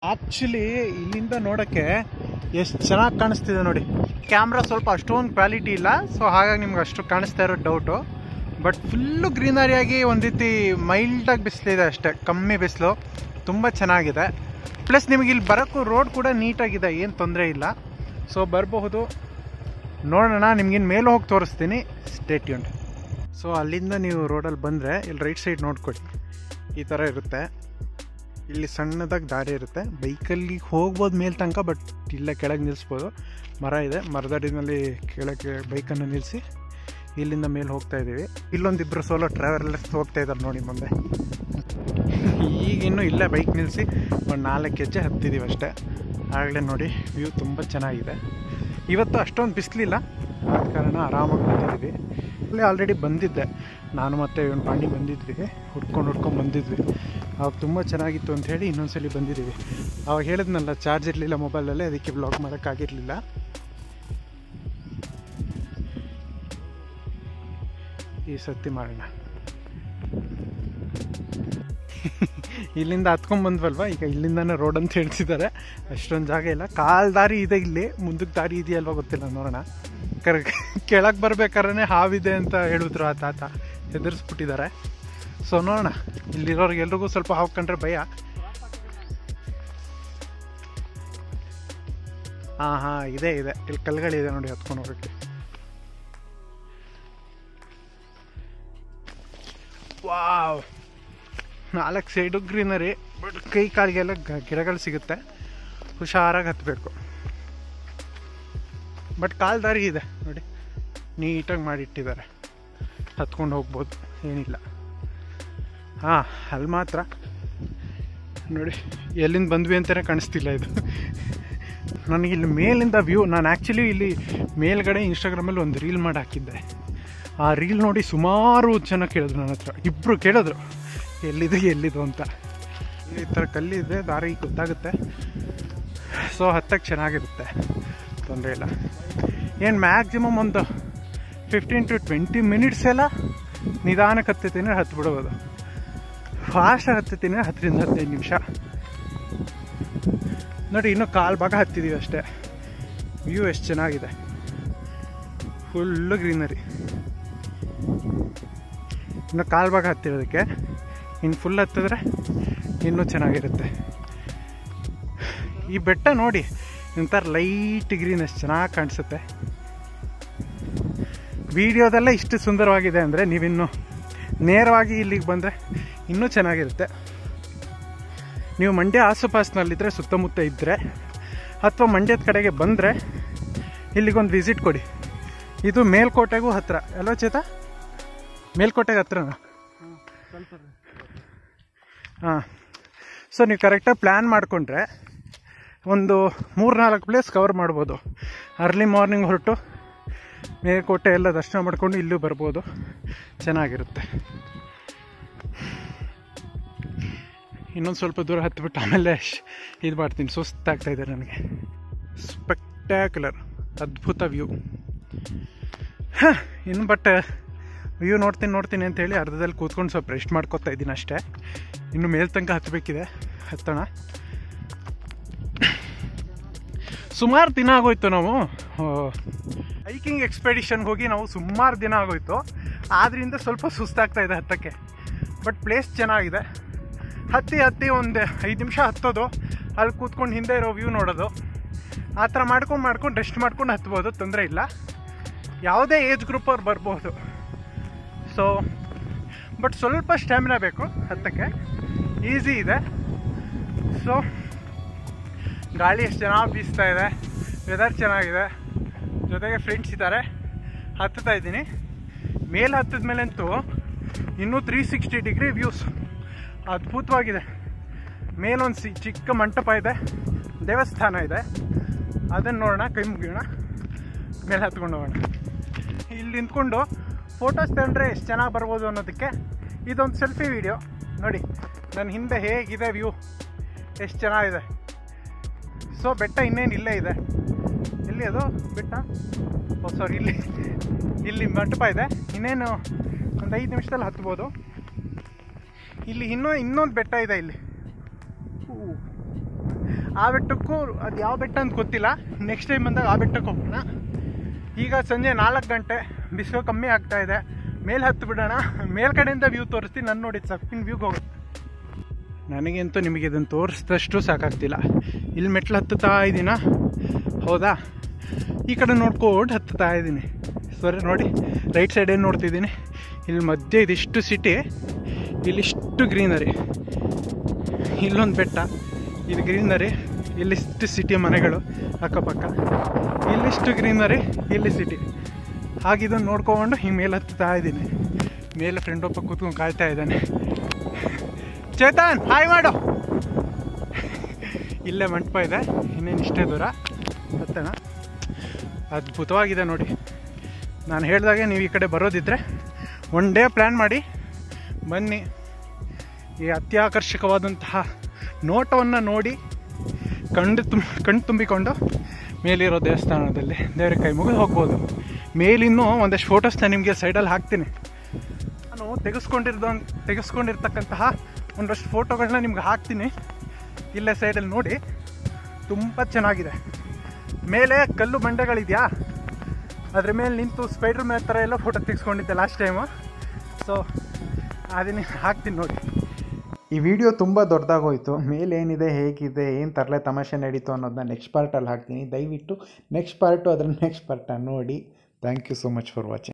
Actually ಇಲ್ಲಿಂದ ನೋಡೋಕ್ಕೆ ಎಷ್ಟು ಚೆನ್ನಾಗಿ ಕಾಣಿಸ್ತಿದೆ ನೋಡಿ ಕ್ಯಾಮ್ರಾ ಸ್ವಲ್ಪ ಅಷ್ಟೊಂದು ಕ್ವಾಲಿಟಿ ಇಲ್ಲ ಸೊ ಹಾಗಾಗಿ ನಿಮ್ಗೆ ಅಷ್ಟು ಕಾಣಿಸ್ತಾ ಇರೋ ಡೌಟು ಬಟ್ ಫುಲ್ಲು ಗ್ರೀನರಿಯಾಗಿ ಒಂದು ರೀತಿ ಮೈಲ್ಡಾಗಿ ಬಿಸಿಲಿದೆ ಅಷ್ಟೇ ಕಮ್ಮಿ ಬಿಸಿಲು ತುಂಬ ಚೆನ್ನಾಗಿದೆ ಪ್ಲಸ್ ನಿಮಗೆ ಇಲ್ಲಿ ಬರೋಕ್ಕೂ ರೋಡ್ ಕೂಡ ನೀಟಾಗಿದೆ ಏನು ತೊಂದರೆ ಇಲ್ಲ ಸೊ ಬರಬಹುದು ನೋಡೋಣ ನಿಮ್ಗಿನ್ನು ಮೇಲೆ ಹೋಗಿ ತೋರಿಸ್ತೀನಿ ಸ್ಟೇಟ್ಯೂನ್ ಸೊ ಅಲ್ಲಿಂದ ನೀವು ರೋಡಲ್ಲಿ ಬಂದರೆ ಇಲ್ಲಿ ರೈಟ್ ಸೈಡ್ ನೋಡ್ಕೊಳ್ಳಿ ಈ ಥರ ಇರುತ್ತೆ ಇಲ್ಲಿ ಸಣ್ಣದಾಗಿ ದಾರಿ ಇರುತ್ತೆ ಬೈಕಲ್ಲಿ ಹೋಗ್ಬೋದು ಮೇಲ್ ತನಕ ಬಟ್ ಇಲ್ಲೇ ಕೆಳಗೆ ನಿಲ್ಲಿಸ್ಬೋದು ಮರ ಇದೆ ಮರದಡಿನಲ್ಲಿ ಕೆಳಗೆ ಬೈಕನ್ನು ನಿಲ್ಲಿಸಿ ಇಲ್ಲಿಂದ ಮೇಲೆ ಹೋಗ್ತಾ ಇದ್ದೀವಿ ಇಲ್ಲೊಂದಿಬ್ಬರು ಸೋಲೋ ಟ್ರಾವೆಲರ್ಸ್ ಹೋಗ್ತಾ ಇದ್ದಾರೆ ನೋಡಿ ಮುಂದೆ ಈಗಿನ್ನು ಇಲ್ಲೇ ಬೈಕ್ ನಿಲ್ಲಿಸಿ ಒಂದು ನಾಲ್ಕು ಹೆಜ್ಜೆ ಹತ್ತಿದ್ದೀವಿ ಅಷ್ಟೇ ಆಗಲೇ ನೋಡಿ ವ್ಯೂ ತುಂಬ ಚೆನ್ನಾಗಿದೆ ಇವತ್ತು ಅಷ್ಟೊಂದು ಬಿಸಿಲಿಲ್ಲ ಆದ ಕಾರಣ ಆರಾಮಾಗಿ ಬಂದಿದ್ದೀವಿ ಅಲ್ಲಿ ಆಲ್ರೆಡಿ ಬಂದಿದ್ದೆ ನಾನು ಮತ್ತು ಇವನು ಪಾಂಡಿ ಬಂದಿದ್ವಿ ಹುಡ್ಕೊಂಡು ಹುಡ್ಕೊಂಡು ಬಂದಿದ್ವಿ ಅವಾಗ ತುಂಬ ಚೆನ್ನಾಗಿತ್ತು ಅಂತ ಹೇಳಿ ಇನ್ನೊಂದ್ಸಲಿ ಬಂದಿದ್ದೀವಿ ಅವಾಗ ಹೇಳಿದ್ನಲ್ಲ ಚಾರ್ಜ್ ಇರಲಿಲ್ಲ ಮೊಬೈಲಲ್ಲೇ ಅದಕ್ಕೆ ಬ್ಲಾಗ್ ಮಾಡೋಕ್ಕಾಗಿರಲಿಲ್ಲ ಈ ಸತಿ ಮಾಡೋಣ ಇಲ್ಲಿಂದ ಹತ್ಕೊಂಡ್ ಬಂದ್ವಲ್ವ ಈಗ ಇಲ್ಲಿಂದಾನೇ ರೋಡ್ ಅಂತ ಹೇಳ್ತಿದ್ದಾರೆ ಅಷ್ಟೊಂದು ಜಾಗ ಇಲ್ಲ ಕಾಲ್ ದಾರಿ ಇದೆ ಇಲ್ಲಿ ಮುಂದಕ್ಕೆ ದಾರಿ ಇದೆಯಲ್ವ ಗೊತ್ತಿಲ್ಲ ನೋಡೋಣ ಕರ್ ಕೆಳಗೆ ಬರ್ಬೇಕಾದ್ರೆ ಹಾವಿದೆ ಅಂತ ಹೇಳಿದ್ರು ಆ ತಾತ ಹೆದರ್ಸ್ಬಿಟ್ಟಿದ್ದಾರೆ ಸೊ ನೋಡೋಣ ಇಲ್ಲಿರೋರ್ಗೆ ಎಲ್ರಿಗೂ ಸ್ವಲ್ಪ ಹಾವು ಕಂಡ್ರೆ ಭಯ ಹಾಂ ಹಾಂ ಇದೆ ಇದೆ ಇಲ್ಲಿ ಕಲ್ಗಳಿದೆ ನೋಡಿ ಹತ್ಕೊಂಡು ಹೋಗೋಕ್ಕೆ ವಾವ್ ನಾಲ್ಕು ಸೈಡು ಗ್ರೀನರಿ ಬಟ್ ಕೈ ಕಾಲಿಗೆಲ್ಲ ಗ- ಗಿಡಗಳು ಸಿಗುತ್ತೆ ಹುಷಾರಾಗಿ ಹತ್ತಬೇಕು ಬಟ್ ಕಾಲು ದಾರಿ ಇದೆ ನೋಡಿ ನೀಟಾಗಿ ಮಾಡಿಟ್ಟಿದ್ದಾರೆ ಹತ್ಕೊಂಡು ಹೋಗ್ಬೋದು ಏನಿಲ್ಲ ಹಾಂ ಅಲ್ಲಿ ಮಾತ್ರ ನೋಡಿ ಎಲ್ಲಿಂದ ಬಂದ್ವಿ ಅಂತಲೇ ಕಾಣಿಸ್ತಿಲ್ಲ ಇದು ನನಗೆ ಇಲ್ಲಿ ಮೇಲಿಂದ ವ್ಯೂ ನಾನು ಆ್ಯಕ್ಚುಲಿ ಇಲ್ಲಿ ಮೇಲ್ಗಡೆ ಇನ್ಸ್ಟಾಗ್ರಾಮಲ್ಲಿ ಒಂದು ರೀಲ್ ಮಾಡಿ ಹಾಕಿದ್ದೆ ಆ ರೀಲ್ ನೋಡಿ ಸುಮಾರು ಜನ ಕೇಳಿದ್ರು ನನ್ನ ಹತ್ರ ಇಬ್ಬರು ಕೇಳಿದ್ರು ಎಲ್ಲಿದೆ ಎಲ್ಲಿದು ಅಂತ ಈ ಥರ ಕಲ್ಲಿದೆ ದಾರಿ ಗೊತ್ತಾಗುತ್ತೆ ಸೊ ಹತ್ತಕ್ಕೆ ಚೆನ್ನಾಗಿರುತ್ತೆ ತೊಂದರೆ ಇಲ್ಲ ಏನು ಮ್ಯಾಕ್ಸಿಮಮ್ ಒಂದು ಫಿಫ್ಟೀನ್ ಟು ಟ್ವೆಂಟಿ ಮಿನಿಟ್ಸ್ ಎಲ್ಲ ನಿಧಾನಕ್ಕೆ ಹತ್ತಿತೀನಿ ಹತ್ತು ಬಿಡ್ಬೋದು ಫಾಸ್ಟಾಗಿ ಹತ್ತಿತೀನಿ ಹತ್ತರಿಂದ ಹದಿನೈದು ನಿಮಿಷ ನೋಡಿ ಇನ್ನೂ ಕಾಲು ಭಾಗ ಹತ್ತಿದ್ದೀವಿ ಅಷ್ಟೇ ವ್ಯೂ ಎಷ್ಟು ಚೆನ್ನಾಗಿದೆ ಫುಲ್ಲು ಗ್ರೀನರಿ ಇನ್ನು ಕಾಲು ಭಾಗ ಹತ್ತಿರೋದಕ್ಕೆ ಇನ್ನು ಫುಲ್ ಹತ್ತಿದ್ರೆ ಇನ್ನೂ ಚೆನ್ನಾಗಿರುತ್ತೆ ಈ ಬೆಟ್ಟ ನೋಡಿ ಒಂಥರ ಲೈಟ್ ಗ್ರೀನ್ ಎಷ್ಟು ಚೆನ್ನಾಗಿ ಕಾಣಿಸುತ್ತೆ ವಿಡಿಯೋದಲ್ಲೇ ಇಷ್ಟು ಸುಂದರವಾಗಿದೆ ಅಂದರೆ ನೀವಿನ್ನು ನೇರವಾಗಿ ಇಲ್ಲಿಗೆ ಬಂದರೆ ಇನ್ನೂ ಚೆನ್ನಾಗಿರುತ್ತೆ ನೀವು ಮಂಡ್ಯ ಆಸುಪಾಸಿನಲ್ಲಿದ್ದರೆ ಸುತ್ತಮುತ್ತ ಇದ್ದರೆ ಅಥವಾ ಮಂಡ್ಯದ ಕಡೆಗೆ ಬಂದರೆ ಇಲ್ಲಿಗೊಂದು ವಿಸಿಟ್ ಕೊಡಿ ಇದು ಮೇಲ್ಕೋಟೆಗೂ ಹತ್ತಿರ ಅಲ್ವಾ ಚೇತ ಮೇಲ್ಕೋಟೆಗೆ ಹತ್ರನಾ ಹಾಂ ಸೊ ನೀವು ಕರೆಕ್ಟಾಗಿ ಪ್ಲ್ಯಾನ್ ಮಾಡಿಕೊಂಡ್ರೆ ಒಂದು ಮೂರು ನಾಲ್ಕು ಪ್ಲೇಸ್ ಕವರ್ ಮಾಡ್ಬೋದು ಅರ್ಲಿ ಮಾರ್ನಿಂಗ್ ಹೊರಟು ಮೇಲ್ಕೋಟೆ ಎಲ್ಲ ದರ್ಶನ ಮಾಡ್ಕೊಂಡು ಇಲ್ಲೂ ಬರ್ಬೋದು ಚೆನ್ನಾಗಿರುತ್ತೆ ಇನ್ನೊಂದು ಸ್ವಲ್ಪ ದೂರ ಹತ್ಬಿಟ್ಟು ಆಮೇಲೆ ಇದು ಮಾಡ್ತೀನಿ ಸುಸ್ತಾಗ್ತಾ ಇದೆ ನನಗೆ ಸ್ಪೆಕ್ಟ್ಯಾಕ್ಯುಲರ್ ಅದ್ಭುತ ವ್ಯೂ ಇನ್ನು ಬಟ್ ವ್ಯೂ ನೋಡ್ತೀನಿ ನೋಡ್ತೀನಿ ಅಂತ ಹೇಳಿ ಅರ್ಧದಲ್ಲಿ ಕೂತ್ಕೊಂಡು ಸ್ವಲ್ಪ ರೆಸ್ಟ್ ಮಾಡ್ಕೊತಾ ಇದ್ದೀನಿ ಅಷ್ಟೇ ಇನ್ನು ಮೇಲ್ ತನಕ ಹತ್ತಬೇಕಿದೆ ಹತ್ತೋಣ ಸುಮಾರು ದಿನ ಆಗೋಯ್ತು ನಾವು ಹೈಕಿಂಗ್ ಎಕ್ಸ್ಪೆಡಿಷನ್ಗೆ ಹೋಗಿ ನಾವು ಸುಮಾರು ದಿನ ಆಗೋಯ್ತು ಆದ್ರಿಂದ ಸ್ವಲ್ಪ ಸುಸ್ತಾಗ್ತಾ ಇದೆ ಹತ್ತಕ್ಕೆ ಬಟ್ ಪ್ಲೇಸ್ ಚೆನ್ನಾಗಿದೆ ಹತ್ತಿ ಹತ್ತಿ ಒಂದು ಐದು ನಿಮಿಷ ಹತ್ತೋದು ಅಲ್ಲಿ ಕೂತ್ಕೊಂಡು ಹಿಂದೆ ಇರೋ ವ್ಯೂ ನೋಡೋದು ಆ ಥರ ಮಾಡ್ಕೊಂಡು ಮಾಡ್ಕೊಂಡು ರೆಸ್ಟ್ ಮಾಡ್ಕೊಂಡು ಹತ್ಬೋದು ತೊಂದರೆ ಇಲ್ಲ ಯಾವುದೇ ಏಜ್ ಗ್ರೂಪ್ ಅವ್ರು ಬರ್ಬೋದು ಸೊ ಬಟ್ ಸ್ವಲ್ಪ ಸ್ಟ್ಯಾಮಿನಾ ಬೇಕು ಹತ್ತಕ್ಕೆ ಈಸಿ ಇದೆ ಸೊ ಗಾಳಿ ಎಷ್ಟು ಚೆನ್ನಾಗಿ ಬೀಸ್ತಾ ಇದೆ ವೆದರ್ ಚೆನ್ನಾಗಿದೆ ಜೊತೆಗೆ ಫ್ರೆಂಡ್ಸ್ ಇದ್ದಾರೆ ಹತ್ತುತ್ತಾ ಇದ್ದೀನಿ ಮೇಲೆ ಹತ್ತಿದ ಮೇಲಂತೂ ಇನ್ನೂ ತ್ರೀ ಸಿಕ್ಸ್ಟಿ ಡಿಗ್ರಿ ವ್ಯೂಸ್ ಅದ್ಭುತವಾಗಿದೆ ಮೇಲೊಂದು ಸಿ ಚಿಕ್ಕ ಮಂಟಪ ಇದೆ ದೇವಸ್ಥಾನ ಇದೆ ಅದನ್ನು ನೋಡೋಣ ಕೈ ಮುಗಿಯೋಣ ಮೇಲೆ ಹತ್ಕೊಂಡು ಹೋಗೋಣ ಇಲ್ಲಿ ನಿಂತ್ಕೊಂಡು ಫೋಟೋಸ್ ತಗೊಂಡ್ರೆ ಎಷ್ಟು ಚೆನ್ನಾಗಿ ಬರ್ಬೋದು ಅನ್ನೋದಕ್ಕೆ ಇದೊಂದು ಸೆಲ್ಫಿ ವಿಡಿಯೋ ನೋಡಿ ನನ್ನ ಹಿಂದೆ ಹೇಗಿದೆ ವ್ಯೂ ಎಷ್ಟು ಚೆನ್ನಾಗಿದೆ ಸೊ ಬೆಟ್ಟ ಇನ್ನೇನು ಇಲ್ಲೇ ಇದೆ ಎಲ್ಲಿ ಅದು ಬೆಟ್ಟ ಓ ಸಾರಿ ಇಲ್ಲಿ ಇಲ್ಲಿ ಮಂಟಪ ಇದೆ ಇನ್ನೇನು ಒಂದು ಐದು ನಿಮಿಷದಲ್ಲಿ ಹತ್ಬೋದು ಇಲ್ಲಿ ಇನ್ನೂ ಇನ್ನೊಂದು ಬೆಟ್ಟ ಇದೆ ಇಲ್ಲಿ ಊ. ಆ ಬೆಟ್ಟಕ್ಕೂ ಅದು ಯಾವ ಬೆಟ್ಟ ಅಂತ ಗೊತ್ತಿಲ್ಲ ನೆಕ್ಸ್ಟ್ ಟೈಮ್ ಬಂದಾಗ ಆ ಬೆಟ್ಟಕ್ಕೆ ಹೋಗೋಣ ಈಗ ಸಂಜೆ ನಾಲ್ಕು ಗಂಟೆ ಬಿಸಿಲು ಕಮ್ಮಿ ಆಗ್ತಾ ಇದೆ ಮೇಲೆ ಹತ್ತು ಬಿಡೋಣ ಮೇಲ್ಗಡೆಯಿಂದ ವ್ಯೂ ತೋರಿಸ್ತೀನಿ ನಾನು ನೋಡಿ ಸಫಿನ್ ವ್ಯೂಗೆ ಹೋಗುತ್ತೆ ನನಗಂತೂ ನಿಮಗೆ ಇದನ್ನು ತೋರಿಸಿದಷ್ಟು ಸಾಕಾಗ್ತಿಲ್ಲ ಇಲ್ಲಿ ಮೆಟ್ಲು ಹತ್ತುತ್ತಾ ಇದ್ದೀನ ಹೌದಾ ಈ ಕಡೆ ನೋಡ್ಕೊಂಡು ಹತ್ತುತ್ತಾ ಇದ್ದೀನಿ ಸರಿ ನೋಡಿ ರೈಟ್ ಸೈಡ್ ಏನು ನೋಡ್ತಿದ್ದೀನಿ ಇಲ್ಲಿ ಮಧ್ಯೆ ಇದಿಷ್ಟು ಸಿಟಿ ಇಲ್ಲಿಷ್ಟು ಗ್ರೀನರಿ ಇಲ್ಲೊಂದು ಬೆಟ್ಟ ಇದು ಗ್ರೀನರಿ ಇಲ್ಲಿಷ್ಟು ಸಿಟಿ ಮನೆಗಳು ಅಕ್ಕಪಕ್ಕ ಇಲ್ಲಿಷ್ಟು ಗ್ರೀನರಿ ಇಲ್ಲಿ ಸಿಟಿ ಹಾಗಿದನ್ನು ನೋಡ್ಕೊಂಡು ಹಿಂಗೆ ಮೇಲೆ ಹತ್ತುತ್ತಾ ಇದ್ದೀನಿ ಮೇಲೆ ಫ್ರೆಂಡ್ ಒಬ್ಬ ಕೂತ್ಕೊಂಡು ಕಾಯ್ತಾ ಇದ್ದಾನೆ ಚೇತನ್ ಹಾಯ್ ಮಾಡು ಇಲ್ಲೇ ಮಂಟಪ ಇದೆ ಇನ್ನೇನು ಇಷ್ಟೇ ದೂರ ಹತ್ತೋಣ ಅದ್ಭುತವಾಗಿದೆ ನೋಡಿ ನಾನು ಹೇಳಿದಾಗೆ ನೀವು ಈ ಕಡೆ ಬರೋದಿದ್ದರೆ ಒನ್ ಡೇ ಪ್ಲ್ಯಾನ್ ಮಾಡಿ ಬನ್ನಿ ಈ ಅತ್ಯಾಕರ್ಷಕವಾದಂತಹ ನೋಟವನ್ನು ನೋಡಿ ಕಂಡು ತುಂಬ ಕಣ್ಣು ತುಂಬಿಕೊಂಡು ಮೇಲಿರೋ ದೇವಸ್ಥಾನದಲ್ಲಿ ದೇವರ ಕೈ ಮುಗಿದು ಹೋಗ್ಬೋದು ಮೇಲಿನ್ನೂ ಒಂದಷ್ಟು ಫೋಟೋಸ್ನ ನಿಮಗೆ ಸೈಡಲ್ಲಿ ಹಾಕ್ತೀನಿ ನಾನು ತೆಗೆಸ್ಕೊಂಡಿರ್ದ ತೆಗೆಸ್ಕೊಂಡಿರ್ತಕ್ಕಂತಹ ಒಂದಷ್ಟು ಫೋಟೋಗಳನ್ನ ನಿಮ್ಗೆ ಹಾಕ್ತೀನಿ ಇಲ್ಲೇ ಸೈಡಲ್ಲಿ ನೋಡಿ ತುಂಬ ಚೆನ್ನಾಗಿದೆ ಮೇಲೆ ಕಲ್ಲು ಬಂಡೆಗಳಿದೆಯಾ ಅದ್ರ ಮೇಲೆ ನಿಂತು ಸ್ಪೈಡ್ರ್ ಮ್ಯಾನ್ ಥರ ಎಲ್ಲ ಫೋಟೋ ತೆಗೆಸ್ಕೊಂಡಿದ್ದೆ ಲಾಸ್ಟ್ ಟೈಮು ಸೊ ಅದನ್ನ ಹಾಕ್ತೀನಿ ನೋಡಿ ಈ ವಿಡಿಯೋ ತುಂಬ ದೊಡ್ಡದಾಗೋಯ್ತು ಮೇಲೇನಿದೆ ಹೇಗಿದೆ ಏನು ತರಲೆ ತಮಾಷೆ ನಡೀತು ಅನ್ನೋದನ್ನ ನೆಕ್ಸ್ಟ್ ಪಾರ್ಟಲ್ಲಿ ಹಾಕ್ತೀನಿ ದಯವಿಟ್ಟು ನೆಕ್ಸ್ಟ್ ಪಾರ್ಟು ಅದರ ನೆಕ್ಸ್ಟ್ ಪಾರ್ಟನ್ನು ನೋಡಿ thank you so much for watching